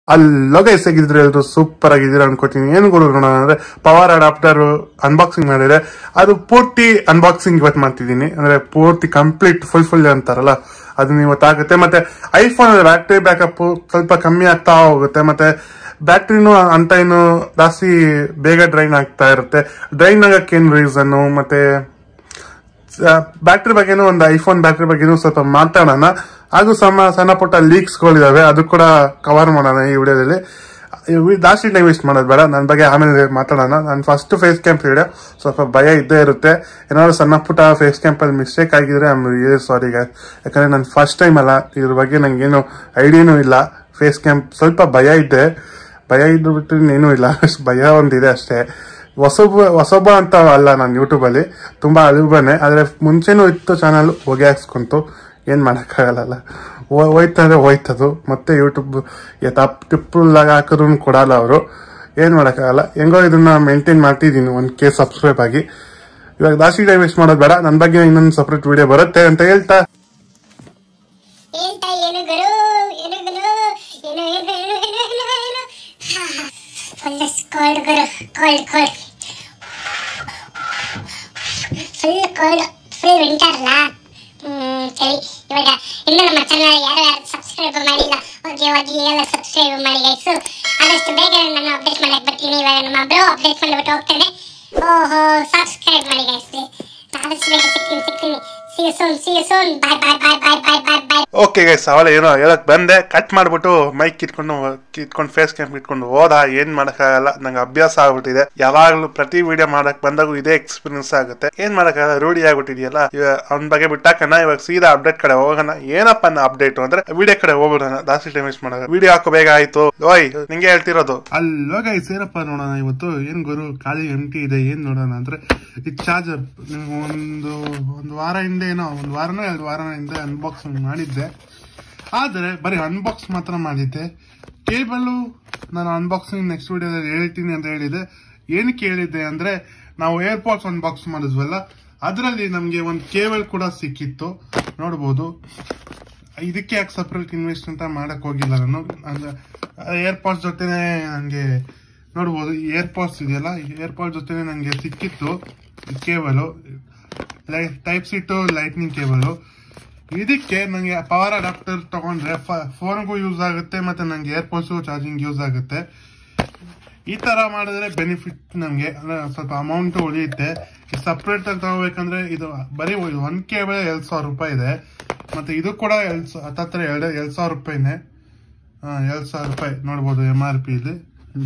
ಅಲ್ಲೋ ಗೈಸ್ ಹೇಗಿದ್ರೆ ಎಲ್ರು ಸೂಪರ್ ಆಗಿದ್ದೀರಾ ಅನ್ಕೋತೀನಿ ಏನು ಗುರು ನೋಡೋಣ ಅಂದ್ರೆ ಪವರ್ ಅಡಾಪ್ಟರ್ ಅನ್ಬಾಕ್ಸಿಂಗ್ ಮಾಡಿದ್ರೆ ಅದು ಪೂರ್ತಿ ಅನ್ಬಾಕ್ಸಿಂಗ್ ಇವತ್ತು ಮಾಡ್ತಿದ್ದೀನಿ ಅಂದ್ರೆ ಪೂರ್ತಿ ಕಂಪ್ಲೀಟ್ ಫುಲ್ ಫುಲ್ ಅಂತಾರಲ್ಲ ಅದನ್ನ ಇವತ್ತು ಆಗುತ್ತೆ ಮತ್ತೆ ಐಫೋನ್ ಬ್ಯಾಟ್ರಿ ಬ್ಯಾಕಪ್ ಸ್ವಲ್ಪ ಕಮ್ಮಿ ಆಗ್ತಾ ಹೋಗುತ್ತೆ ಮತ್ತೆ ಬ್ಯಾಟ್ರಿನೂ ಅಂತ ಏನು ಜಾಸ್ತಿ ಬೇಗ ಡ್ರೈನ್ ಆಗ್ತಾ ಇರುತ್ತೆ ಡ್ರೈನ್ ಆಗಕ್ಕೆ ಏನ್ ರೀಸನ್ ಮತ್ತೆ ಬ್ಯಾಟ್ರಿ ಬಗ್ಗೆನೂ ಒಂದು ಐಫೋನ್ ಬ್ಯಾಟ್ರಿ ಬಗ್ಗೆನೂ ಸ್ವಲ್ಪ ಮಾತಾಡೋಣ ಹಾಗೂ ಸಣ್ಣ ಸಣ್ಣ ಪುಟ್ಟ ಲೀಕ್ಸ್ ಗಳಿದಾವೆ ಅದು ಕೂಡ ಕವರ್ ಮಾಡೋಣ ಈ ವಿಡಿಯೋದಲ್ಲಿ ಇವ್- ಜಾಸ್ತಿ ಟೈಮ್ ವೇಸ್ಟ್ ಮಾಡೋದು ಬೇಡ ನನ್ನ ಬಗ್ಗೆ ಆಮೇಲೆ ಮಾತಾಡೋಣ ನಾನು ಫಸ್ಟ್ ಫೇಸ್ ಕ್ಯಾಂಪ್ ವಿಡಿಯೋ ಸ್ವಲ್ಪ ಭಯ ಇದ್ದೇ ಇರುತ್ತೆ ಏನಾದ್ರು ಸಣ್ಣ ಪುಟ್ಟ ಫೇಸ್ ಕ್ಯಾಂಪ್ ಅಲ್ಲಿ ಮಿಸ್ಟೇಕ್ ಆಗಿದ್ರೆ ಸಾರಿ ಯಾಕಂದ್ರೆ ನಾನು ಫಸ್ಟ್ ಟೈಮ್ ಅಲ್ಲ ಇದ್ರ ಬಗ್ಗೆ ನಂಗೇನು ಐಡಿಯಾನೂ ಇಲ್ಲ ಫೇಸ್ ಕ್ಯಾಂಪ್ ಸ್ವಲ್ಪ ಭಯ ಇದ್ದೆ ಭಯ ಇದ್ದು ಬಿಟ್ಟು ಇನ್ನೇನೂ ಇಲ್ಲ ಅಷ್ಟ್ ಭಯ ಒಂದಿದೆ ಅಷ್ಟೇ ಹೊಸಬ ಹೊಸಬ ಅಂತ ಅಲ್ಲ ನಾನು ಯೂಟ್ಯೂಬ್ ಅಲ್ಲಿ ತುಂಬಾ ಅಳುಬನೆ ಆದ್ರೆ ಮುಂಚೆನೂ ಇತ್ತು ಚಾನಲ್ ಹೊಗೆ ಹಾಕ್ಸ್ಕೊಂತು ಏನ್ ಮಾಡಕ್ಕಾಗಲ್ಲ ಹೋ- ಹೋಯ್ತಂದ್ರೆ ಹೋಯ್ತದು ಮತ್ತೆ ಯೂಟ್ಯೂಬ್ ತಪ್ ಟಿಪ್ಪುಲ್ಲಾಗ ಹಾಕಿದ್ರು ಕೊಡಲ್ಲ ಅವರು ಏನ್ ಮಾಡಕ್ಕಾಗಲ್ಲ ಹೆಂಗೋ ಇದನ್ನ ಮೇಂಟೈನ್ ಮಾಡ್ತಿದ್ದೀನಿ ಒಂದ್ ಕೆ ಸಬ್ಸ್ಕ್ರೈಬ್ ಆಗಿ ಇವಾಗ ಜಾಸ್ತಿ ಟೈಮ್ ವೇಸ್ಟ್ ಮಾಡೋದು ಬೇಡ ನನ್ನ ಬಗ್ಗೆ ಇನ್ನೊಂದು ಸಪ್ರೇಟ್ ವಿಡಿಯೋ ಬರುತ್ತೆ ಅಂತ ಹೇಳ್ತಾ ಹೇಳ್ತಾ ಏನು ಗುರು ಏನು ಗುರು ಏನು ಏನು ಏನು ಏನು ಏನು ಏನು ಫುಲ್ ಕೋಲ್ಡ್ ಗುರು cold cold full cold full winter ಅಲ್ಲ ಹ್ಮ್ ಸರಿ ಇವಾಗ ಇನ್ನು ನಮ್ಮ ಚಾನಲ್ ಯಾರು ಯಾರು ಸಬ್ಸ್ಕ್ರೈಬ್ ಮಾಡಿಲ್ಲ ಹೋಗಿ ಹೋಗಿ ಎಲ್ಲ ಸಬ್ಸ್ಕ್ರೈಬ್ ಮಾಡಿ ಗೈಸು ಆದಷ್ಟು ಬೇಗ ನಾನು ಅಪ್ಡೇಟ್ ಮಾಡಕ್ ಬರ್ತೀನಿ ಇವಾಗ ನಮ್ಮ ಬ್ರೋ ಅಪ್ಡೇಟ್ ಮಾಡಿಬಿಟ್ಟು ಹೋಗ್ತಾನೆ ಓಹೋ ಸಬ್ಸ್ಕ್ರೈಬ್ ಮಾಡಿ ಗೈಸ್ ಆದಷ್ಟು ಬೇಗ ಸಿಗ್ತೀನಿ ಸಿಗ್ತೀನಿ see you soon see you soon bye bye bye bye bye bye bye okay guys ಅವಳೆ ಏನೋ ಹೇಳಕ್ ಬಂದೆ ಕಟ್ ಮಾಡ್ಬಿಟ್ಟು ಮೈಕ್ ಇಟ್ಕೊಂಡು ಇಟ್ಕೊಂಡು ಫೇಸ್ ಕ್ಯಾಮ್ ಇಟ್ಕೊಂಡು ಹೋದ ಏನ್ ಮಾಡಕ್ಕಾಗಲ್ಲ ನಂಗೆ ಅಭ್ಯಾಸ ಆಗ್ಬಿಟ್ಟಿದೆ ಯಾವಾಗ್ಲೂ ಪ್ರತಿ ವಿಡಿಯೋ ಮಾಡಕ್ ಬಂದಾಗೂ ಇದೇ ಎಕ್ಸ್ಪೀರಿಯನ್ಸ್ ಆಗುತ್ತೆ ಏನ್ ಮಾಡಕ್ಕಾಗಲ್ಲ ರೂಢಿ ಆಗ್ಬಿಟ್ಟಿದೆಯಲ್ಲ ಅವ್ನ ಬಗ್ಗೆ ಬಿಟ್ಟಾಕಣ ಇವಾಗ ಸೀದಾ ಅಪ್ಡೇಟ್ ಕಡೆ ಹೋಗೋಣ ಏನಪ್ಪ ಅನ್ನ ಅಪ್ಡೇಟ್ ಅಂದ್ರೆ ವಿಡಿಯೋ ಕಡೆ ಹೋಗ್ಬಿಡೋಣ ಜಾಸ್ತಿ ಟೈಮ್ ವೇಸ್ಟ್ ಮಾಡೋಣ ವಿಡಿಯೋ ಹಾಕೋ ಬೇಗ ಆಯ್ತು ಓಯ್ ನಿಂಗೆ ಹೇಳ್ತಿರೋದು ಅಲ್ಲೋ ಗೈಸ್ ಏನಪ್ಪ ನೋಡೋಣ ಇವತ್ತು ಏನ್ ಗುರು ಖಾಲಿ ಎಂಟಿ ಇದೆ ಏನ್ ನೋಡೋಣ ಅಂದ್ರೆ ಈ ಚಾರ್ಜರ್ ಒಂದು ಒಂದು ವಾರ ಹಿಂದೆ ಏನೋ ಒಂದು ವಾರನೋ ಎರಡು ವಾರ ಹಿಂದೆ ಅನ್ಬಾಕ್ಸಿಂಗ್ ಮಾಡಿದ್ದೆ ಆದರೆ ಬರೀ ಅನ್ಬಾಕ್ಸ್ ಮಾತ್ರ ಮಾಡಿದ್ದೆ ಕೇಬಲು ನಾನು ಅನ್ಬಾಕ್ಸಿಂಗ್ ನೆಕ್ಸ್ಟ್ ವಿಡಿಯೋದಲ್ಲಿ ಹೇಳ್ತೀನಿ ಅಂತ ಹೇಳಿದೆ ಏನಕ್ಕೆ ಹೇಳಿದ್ದೆ ಅಂದ್ರೆ ನಾವು ಏರ್ಪಾಡ್ಸ್ ಅನ್ಬಾಕ್ಸ್ ಮಾಡಿದ್ವಲ್ಲ ಅದರಲ್ಲಿ ನಮಗೆ ಒಂದು ಕೇಬಲ್ ಕೂಡ ಸಿಕ್ಕಿತ್ತು ನೋಡ್ಬೋದು ಇದಕ್ಕೆ ಯಾಕೆ ಸಪ್ರೇಟ್ ಇನ್ವೆಸ್ಟ್ ಅಂತ ಮಾಡಕ್ ಹೋಗಿಲ್ಲ ನಾನು ಅಂದ್ರೆ ಏರ್ಪಾಡ್ಸ್ ಜೊತೆನೆ ನನಗೆ ನೋಡ್ಬೋದು ಏರ್ಪಾಡ್ಸ್ ಇದೆಯಲ್ಲ ಏರ್ಪಾಡ್ ಜೊತೆನೆ ನನಗೆ ಸಿಕ್ಕಿತ್ತು cable type C to lightning cable ಇದಕ್ಕೆ ನನಗೆ ಪವರ್ ಅಡಾಪ್ಟರ್ ತಗೊಂಡ್ರೆ ಫೋನ್ಗೂ ಯೂಸ್ ಆಗುತ್ತೆ ಮತ್ತೆ ನನಗೆ ಏರ್ಪೋರ್ಟ್ಸ್ ಚಾರ್ಜಿಂಗ್ ಯೂಸ್ ಆಗುತ್ತೆ ಈ ತರ ಮಾಡಿದ್ರೆ ಬೆನಿಫಿಟ್ ನಮಗೆ ಸ್ವಲ್ಪ ಅಮೌಂಟ್ ಉಳಿಯುತ್ತೆ ಸಪ್ರೇಟ್ ಆಗಿ ತಗೋಬೇಕಂದ್ರೆ ಇದು ಬರೀ ಒಂದ್ ಕೇಬಲ್ ಎರಡ್ ಸಾವಿರ ರೂಪಾಯಿ ಇದೆ ಮತ್ತೆ ಇದು ಕೂಡ ಎರಡ್ ಸಾ- ಹತ್ತತ್ರ ಎರಡು ಎರಡ್ ಸಾವಿರ ರೂಪಾಯಿನೇ ಹಾ ಎರಡ್ ಸಾವಿರ ರೂಪಾಯಿ ನೋಡ್ಬೋದು ಎಂ ಆರ್ ಪಿ ಇಲ್ಲಿ ಹ್ಮ್.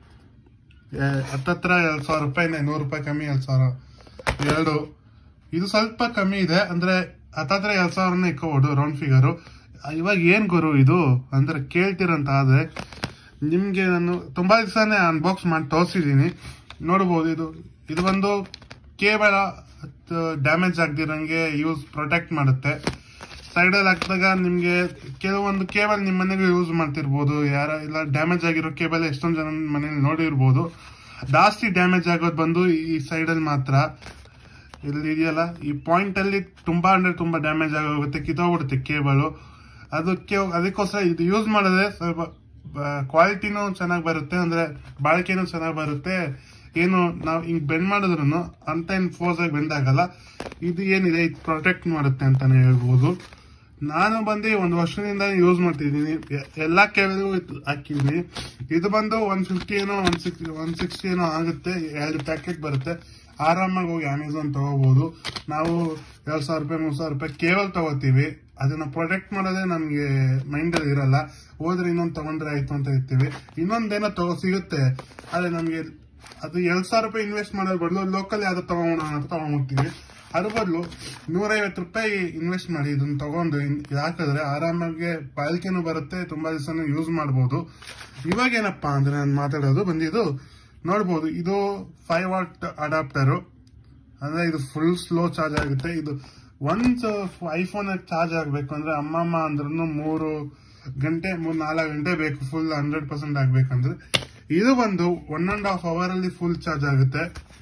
ಎ- ಹತ್ತತ್ರ ಎರಡ್ ಸಾವಿರ ರೂಪಾಯಿನೇ ನೂರು ರೂಪಾಯಿ ಕಮ್ಮಿ ಎರಡ್ ಸಾವಿರ ಎರಡು ಇದು ಸ್ವಲ್ಪ ಕಮ್ಮಿ ಇದೆ ಅಂದ್ರೆ ಹತ್ತತ್ರ ಎರಡ್ ಸಾವಿರನೇ ಇಕ್ಕೋಬಹುದು ರೌಂಡ್ ಫಿಗರು ಇವಾಗ ಏನ್ ಗುರು ಇದು ಅಂದ್ರೆ ಕೇಳ್ತಿರಂತ ಆದ್ರೆ ನಿಮ್ಗೆ ನಾನು ತುಂಬಾ ದಿವಸನೇ ಅನ್ಬಾಕ್ಸ್ ಮಾಡಿ ತೋರಿಸಿದೀನಿ ನೋಡ್ಬೋದು ಇದು ಇದು ಒಂದು ಕೇಬಲ್ ಡ್ಯಾಮೇಜ್ ಆಗದಿರಂಗೆ ಯೂಸ್ ಪ್ರೊಟೆಕ್ಟ್ ಮಾಡುತ್ತೆ ಸೈಡಲ್ಲಿ ಹಾಕಿದಾಗ ನಿಮ್ಗೆ ಕೆಲವೊಂದು ಕೇಬಲ್ ನಿಮ್ಮ ಮನೆಗೂ ಯೂಸ್ ಮಾಡ್ತಿರ್ಬೋದು ಯಾರ ಇಲ್ಲ ಡ್ಯಾಮೇಜ್ ಆಗಿರೋ ಕೇಬಲ್ ಎಷ್ಟೊಂದು ಜನ ಮನೇಲಿ ನೋಡಿರ್ಬೋದು ಜಾಸ್ತಿ ಡ್ಯಾಮೇಜ್ ಆಗೋದು ಬಂದು ಈ ಸೈಡಲ್ಲಿ ಮಾತ್ರ ಇಲ್ಲಿ ಇದೆಯಲ್ಲ ಈ ಪಾಯಿಂಟ್ ಅಲ್ಲಿ ತುಂಬಾ ಅಂದ್ರೆ ತುಂಬಾ ಡ್ಯಾಮೇಜ್ ಆಗೋಗುತ್ತೆ ಕಿತ್ತೋಗ್ಬಿಡುತ್ತೆ ಕೇಬಲ್ ಅದಕ್ಕೆ ಅದಕ್ಕೋಸ್ಕರ ಇದು ಯೂಸ್ ಮಾಡಿದ್ರೆ ಸ್ವಲ್ಪ ಕ್ವಾಲಿಟಿನೂ ಚೆನ್ನಾಗಿ ಬರುತ್ತೆ ಅಂದ್ರೆ ಬಾಳಿಕೆನೂ ಚೆನ್ನಾಗಿ ಬರುತ್ತೆ ಏನು ನಾವು ಹಿಂಗ್ ಬೆಂಡ್ ಮಾಡಿದ್ರು ಅಂತ ಏನ್ ಫೋರ್ಸ್ ಆಗಿ ಬೆಂಡ್ ಆಗಲ್ಲ ಇದು ಏನಿದೆ ಇದು ಪ್ರೊಟೆಕ್ಟ್ ಮಾಡುತ್ತೆ ಅಂತಾನೆ ಹೇಳ್ಬೋದು ನಾನು ಬಂದು ಒಂದು ವರ್ಷದಿಂದ ಯೂಸ್ ಮಾಡ್ತಿದ್ದೀನಿ ಎ- ಎಲ್ಲಾ ಕೇಬಲ್ ಹಾಕಿದ್ದೀನಿ ಇದು ಬಂದು ಒನ್ ಫಿಫ್ಟಿ ಏನೋ ಒನ್ ಸಿಕ್ಸ್ ಒನ್ ಸಿಕ್ಸ್ಟಿ ಏನೋ ಆಗುತ್ತೆ ಎರಡು ಪ್ಯಾಕೆಟ್ ಬರುತ್ತೆ ಆರಾಮಾಗಿ ಹೋಗಿ ಅಮೆಝಾನ್ ತಗೋಬಹುದು ನಾವು ಎರಡ್ ಸಾವಿರ ರೂಪಾಯಿ ಮೂರ್ ಸಾವಿರ ರೂಪಾಯಿ ಕೇಬಲ್ ತಗೋತೀವಿ ಅದನ್ನ ಪ್ರೊಟೆಕ್ಟ್ ಮಾಡೋದೇ ನಮ್ಗೆ ಮೈಂಡ್ ಅಲ್ಲಿ ಇರಲ್ಲ ಹೋದ್ರೆ ಇನ್ನೊಂದ್ ತಗೊಂಡ್ರೆ ಆಯ್ತು ಅಂತ ಇರ್ತೀವಿ ಇನ್ನೊಂದೇನೋ ತಗೋ ಸಿಗುತ್ತೆ ಆದ್ರೆ ನಮ್ಗೆ ಅದು ಎರಡ್ ಸಾವಿರ ರೂಪಾಯಿ ಇನ್ವೆಸ್ಟ್ ಮಾಡೋದ್ ಬದಲು ಲೋಕಲ್ ಯಾವ್ದು ತಗೊಂಡ ಅಂತ ತಗೊಂಡ್ಬಿಡ್ತೀವಿ ಅದ್ರ ಬದಲು ನೂರೈವತ್ತು ರೂಪಾಯಿ ಇನ್ವೆಸ್ಟ್ ಮಾಡಿ ಇದನ್ನ ತಗೊಂಡು ಇನ್- ಇದ್ ಹಾಕಿದ್ರೆ ಆರಾಮಾಗಿ ಬಾಳಿಕೆನೂ ಬರುತ್ತೆ ತುಂಬಾ ದಿವಸನೂ ಯೂಸ್ ಮಾಡ್ಬೋದು ಇವಾಗ ಏನಪ್ಪಾ ಅಂದ್ರೆ ನಾನು ಮಾತಾಡೋದು ಬಂದಿದ್ದು ನೋಡ್ಬೋದು ಇದು ಫೈವ್ ವಾಟ್ ಅಡಾಪ್ಟರು ಅಂದ್ರೆ ಇದು ಫುಲ್ ಸ್ಲೋ ಚಾರ್ಜ್ ಆಗುತ್ತೆ ಇದು ಒನ್ಸ್ ಐಫೋನ್ ಚಾರ್ಜ್ ಆಗ್ಬೇಕು ಅಂದ್ರೆ ಅಮ್ಮಮ್ಮ ಅಂದ್ರೂ ಮೂರು ಗಂಟೆ ಮೂರ್ ನಾಲ್ಕು ಗಂಟೆ ಬೇಕು ಫುಲ್ ಹಂಡ್ರೆಡ್ ಪರ್ಸೆಂಟ್ ಆಗ್ಬೇಕಂದ್ರೆ ಇದು ಬಂದು ಒನ್ ಅಂಡ್ ಹಾಫ್ ಅವರ್ ಅಲ್ಲಿ ಫುಲ್ ಚಾರ್ಜ್ ಆಗುತ್ತೆ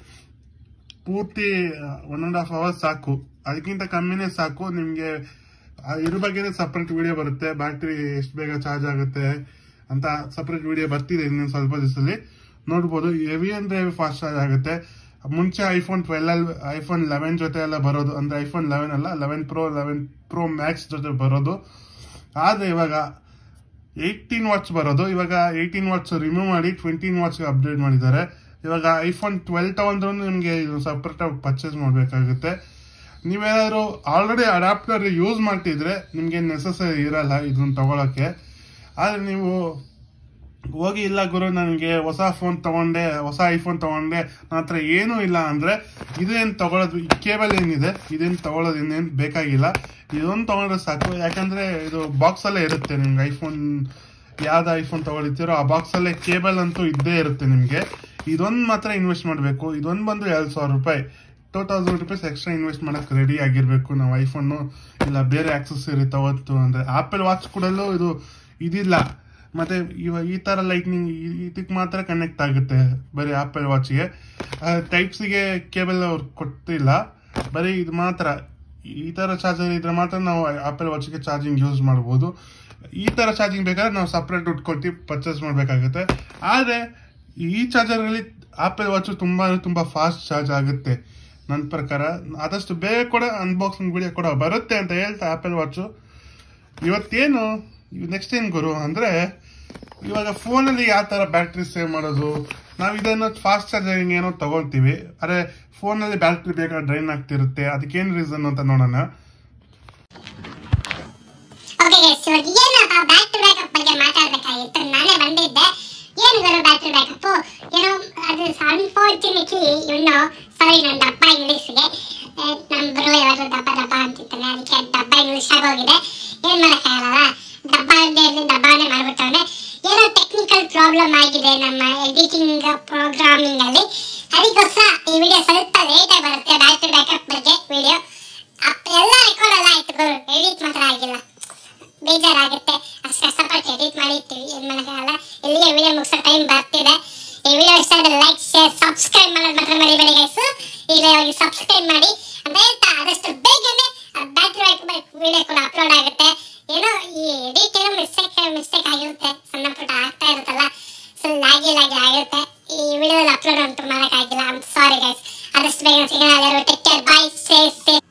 ಪೂರ್ತಿ ಒನ್ ಅಂಡ್ ಹಾಫ್ ಅವರ್ ಸಾಕು ಅದಕ್ಕಿಂತ ಕಮ್ಮಿನೇ ಸಾಕು ನಿಮ್ಗೆ ಆ ಇದ್ರ ಬಗ್ಗೆನೇ ಸಪ್ರೇಟ್ ವಿಡಿಯೋ ಬರುತ್ತೆ ಬ್ಯಾಟ್ರಿ ಎಷ್ಟು ಬೇಗ ಚಾರ್ಜ್ ಆಗುತ್ತೆ ಅಂತ ಸಪ್ರೇಟ್ ವಿಡಿಯೋ ಬರ್ತಿದೆ ಇನ್ನೊಂದು ಸ್ವಲ್ಪ ದಿವಸದಲ್ಲಿ ನೋಡ್ಬೋದು ಹೆವಿ ಅಂದ್ರೆ ಹೆವಿ ಫಾಸ್ಟ್ ಚಾರ್ಜ್ ಆಗುತ್ತೆ ಮುಂಚೆ ಐಫೋನ್ ಟ್ವೆಲ್ ಅಲ್ಲಿ ಐಫೋನ್ ಲೆವೆನ್ ಜೊತೆ ಎಲ್ಲ ಬರೋದು ಅಂದ್ರೆ ಐಫೋನ್ ಲೆವೆನ್ ಅಲ್ಲ eleven pro eleven pro max ಜೊತೆ ಬರೋದು ಆದ್ರೆ ಇವಾಗ ಏಯ್ಟೀನ್ ವಾಟ್ಸ್ ಬರೋದು ಇವಾಗ ಏಯ್ಟೀನ್ ವಾಟ್ಸ್ ರಿಮೂವ್ ಮಾಡಿ ಟ್ವೆಂಟೀನ್ ವಾಟ್ಸ್ಗೆ ಅಪ್ಡೇಟ್ ಮಾಡಿದ್ದಾರೆ ಇವಾಗ ಐಫೋನ್ ಟ್ವೆಲ್ ತಗೊಂಡ್ರು ನಿಮಗೆ ಇದು ಸಪ್ರೇಟ್ ಆಗಿ ಪರ್ಚೇಸ್ ಮಾಡಬೇಕಾಗುತ್ತೆ ನೀವೇನಾದ್ರು ಆಲ್ರೆಡಿ ಅಡಾಪ್ಟರ್ ಯೂಸ್ ಮಾಡ್ತಿದ್ರೆ ನಿಮಗೆ ನೆಸಸರಿ ಇರಲ್ಲ ಇದನ್ನ ತಗೊಳಕ್ಕೆ ಆದರೆ ನೀವು ಹೋಗಿ ಇಲ್ಲ ಗುರು ನನಗೆ ಹೊಸ ಫೋನ್ ತಗೊಂಡೆ ಹೊಸ ಐಫೋನ್ ತಗೊಂಡೆ ನನ್ನ ಹತ್ರ ಏನೂ ಇಲ್ಲ ಅಂದ್ರೆ ಇದೇನು ತಗೊಳ್ಳೋದು ಈ ಕೇಬಲ್ ಏನಿದೆ ಇದೇನು ತಗೊಳ್ಳೋದು ಇನ್ನೇನು ಬೇಕಾಗಿಲ್ಲ ಇದೊಂದು ತಗೊಂಡ್ರೆ ಸಾಕು ಯಾಕಂದ್ರೆ ಇದು ಬಾಕ್ಸ್ ಅಲ್ಲೇ ಇರುತ್ತೆ ನಿಮ್ಗೆ ಐಫೋನ್ ಯಾವ್ದು ಐಫೋನ್ ತಗೊಳ್ತೀರೋ ಆ ಬಾಕ್ಸ್ ಅಲ್ಲೇ ಕೇಬಲ್ ಅಂತೂ ಇದ್ದೇ ಇರುತ್ತೆ ನಿಮ್ಗೆ ಇದೊಂದು ಮಾತ್ರ ಇನ್ವೆಸ್ಟ್ ಮಾಡಬೇಕು ಇದೊಂದು ಬಂದು ಎರಡ್ ಸಾವಿರ ರೂಪಾಯಿ two thousand rupees extra invest ಮಾಡಕ್ ರೆಡಿ ಆಗಿರ್ಬೇಕು ನಾವು ಐಫೋನು ಇಲ್ಲ ಬೇರೆ ಆಕ್ಸೆಸರಿ ತಗೋತು ಅಂದ್ರೆ ಆಪಲ್ ವಾಚ್ ಕೂಡಲೂ ಇದು ಇದಿಲ್ಲ ಮತ್ತೆ ಇವಾಗ ಈ ತರ ಲೈಟ್ನಿಂಗ್ ಇದಕ್ಕೆ ಮಾತ್ರ ಕನೆಕ್ಟ್ ಆಗುತ್ತೆ ಬರೀ ಆಪಲ್ ವಾಚ್ಗೆ ಟೈಪ್ಸಿಗೆ ಕೇಬಲ್ ಅವ್ರು ಕೊಟ್ಟಿಲ್ಲ ಬರೀ ಇದು ಮಾತ್ರ ಈ ತರ ಚಾರ್ಜರ್ ಇದ್ರೆ ಮಾತ್ರ ನಾವು ಆಪಲ್ ವಾಚ್ಗೆ ಚಾರ್ಜಿಂಗ್ ಯೂಸ್ ಮಾಡ್ಬೋದು ಈ ತರ ಚಾರ್ಜಿಂಗ್ ಬೇಕಾದ್ರೆ ನಾವು ಸಪ್ರೇಟ್ ದುಡ್ಡು ಕೊಟ್ಟು ಪರ್ಚೇಸ್ ಮಾಡಬೇಕಾಗುತ್ತೆ ಆದರೆ ಈ ಚಾರ್ಜರಲ್ಲಿ ಆಪಲ್ ವಾಚ್ ತುಂಬಾ ಅಂದ್ರೆ ತುಂಬಾ ಫಾಸ್ಟ್ ಚಾರ್ಜ್ ಆಗುತ್ತೆ ನನ್ನ ಪ್ರಕಾರ ಆದಷ್ಟು ಬೇಗ ಕೂಡ ಅನ್ಬಾಕ್ಸಿಂಗ್ ವಿಡಿಯೋ ಕೂಡ ಬರುತ್ತೆ ಅಂತ ಹೇಳ್ತಾ ಆಪಲ್ ವಾಚು ಇವತ್ತೇನು ನೆಕ್ಸ್ಟ್ ಏನ್ ಗುರು ಅಂದ್ರೆ ಇವಾಗ ಫೋನಲ್ಲಿ ಯಾವ ತರ ಬ್ಯಾಟ್ರಿ ಸೇವ್ ಮಾಡೋದು ನಾವು ಇದನ್ನು ಫಾಸ್ಟ್ ಚಾರ್ಜರಿಂಗ್ ಏನೋ ತಗೊಳ್ತೀವಿ ಅರೆ ಫೋನಲ್ಲಿ ಬ್ಯಾಟ್ರಿ ಬೇಗ ಡ್ರೈನ್ ಆಗ್ತಿರುತ್ತೆ ಅದಕ್ಕೇನು ರೀಸನ್ ಅಂತ ನೋಡೋಣ ಓಕೆ ಗೈಸ್ ಇವಾಗ ಏನಪ್ಪ ಬ್ಯಾಟ್ರಿ ಬ್ಯಾಕಪ್ ಬಗ್ಗೆ ಮಾತಾಡ್ಬೇಕಾಗಿತ್ತು ನಾನೇ ಬಂದಿದ್ದೆ ಏನು ಗುರು ಬ್ಯಾಟ್ರಿ ಬ್ಯಾಕಪ್ ಏನೋ ಅದು ಅನ್ಫಾರ್ಚುನೇಟ್ಲಿ ಇನ್ನು ಸಾರಿ ನನ್ನ ಡಬ್ಬ ಇಂಗ್ಲೀಷ್ಗೆ ನಮ್ಮ ಬ್ರೋ ಯಾರು ಡಬ್ಬ ಡಬ್ಬ ಅಂತಿರ್ತಾನೆ ಅದಕ್ಕೆ ಡಬ್ಬ ಇಂಗ್ಲೀಷ್ ಆಗೋಗಿದೆ ಏನ್ ಮಾಡೋಕ್ಕಾಗಲ್ಲ ಡಬ್ಬ ಅಂದೇ ಇರ್ಲಿ ಡಬ್ಬನೇ ಮಾಡ್ಬಿಟ್ಟವನೆ ಏನೋ ಟೆಕ್ನಿಕಲ್ ಪ್ರಾಬ್ಲಮ್ ಆಗಿದೆ ನಮ್ಮ ಎಡಿಟಿಂಗ್ ಪ್ರೋಗ್ರಾಮಿಂಗ್ ಅಲ್ಲಿ ಅದಕ್ಕೋಸ್ಕರ ಈ ವಿಡಿಯೋ ಸ್ವಲ್ಪ ಲೇಟ್ ಆಗಿ ಬರುತ್ತೆ ಬ್ಯಾಟ್ರಿ ಬ್ಯಾಕಪ್ ಬಗ್ಗೆ ವಿಡಿಯೋ ಎಲ್ಲ ರೆಕಾರ್ಡ್ ಎಲ್ಲ ಆಯ್ತು ಗುರು ಎಡಿಟ್ ಮಾತ್ರ ಆಗಿಲ್ಲ ಬೇಜಾರಾಗುತ್ತೆ ಅಷ್ಟು ಕಷ್ಟಪಟ್ಟು ಎಡಿಟ್ ಮಾಡಿರ್ತೀವಿ ಏನ್ ಮಾಡೋಕ್ಕಾಗಲ್ಲ ಇಲ್ಲಿಗೆ ವಿಡಿಯೋ ಮುಗಿಸೋ ಟೈಮ್ ಬರ್ತಿದೆ ಈ ವಿಡಿಯೋ ಇಷ್ಟ ಆದರೆ ಲೈಕ್ ಶೇರ್ ಸಬ್ಸ್ಕ್ರೈಬ್ ಮಾಡೋದು ಮಾತ್ರ ಮರಿಬೇಡಿ ಗೈಸು ಈಗ ಹೋಗಿ ಸಬ್ಸ್ಕ್ರೈಬ್ ಮಾಡಿ ಅಂತ ಹೇಳ್ತಾ ಆದಷ್ಟು ಬೇಗನೆ ಬ್ಯಾಟ್ರಿ ವಿಡಿಯೋ ಕೂಡ ಅಪ್ಲೋಡ್ ಆಗುತ್ತೆ ಏನೋ ಈ ಎಡಿಟ್ ಏನೋ ಮಿಸ್ಟೇಕ್ ಮಿಸ್ಟೇಕ್ ಆಗಿರುತ್ತೆ ಸಣ್ಣ ಪುಟ್ಟ ಆಗ್ತಾ ಇರುತ್ತಲ್ಲ ಸೊ ಲಾಗಿ ಲಾಗಿ ಆಗುತ್ತೆ ಈ ವಿಡಿಯೋದಲ್ಲಿ ಅಪ್ಲೋಡ್ ಅಂತೂ ಮಾಡೋಕ್ಕಾಗಿಲ್ಲ ಐಮ್ ಸಾರಿ ಗೈಸ್ ಆದಷ್ಟು ಬೇಗ ಸಿಗೋಣ ಎಲ್ಲರೂ take care bye safe safe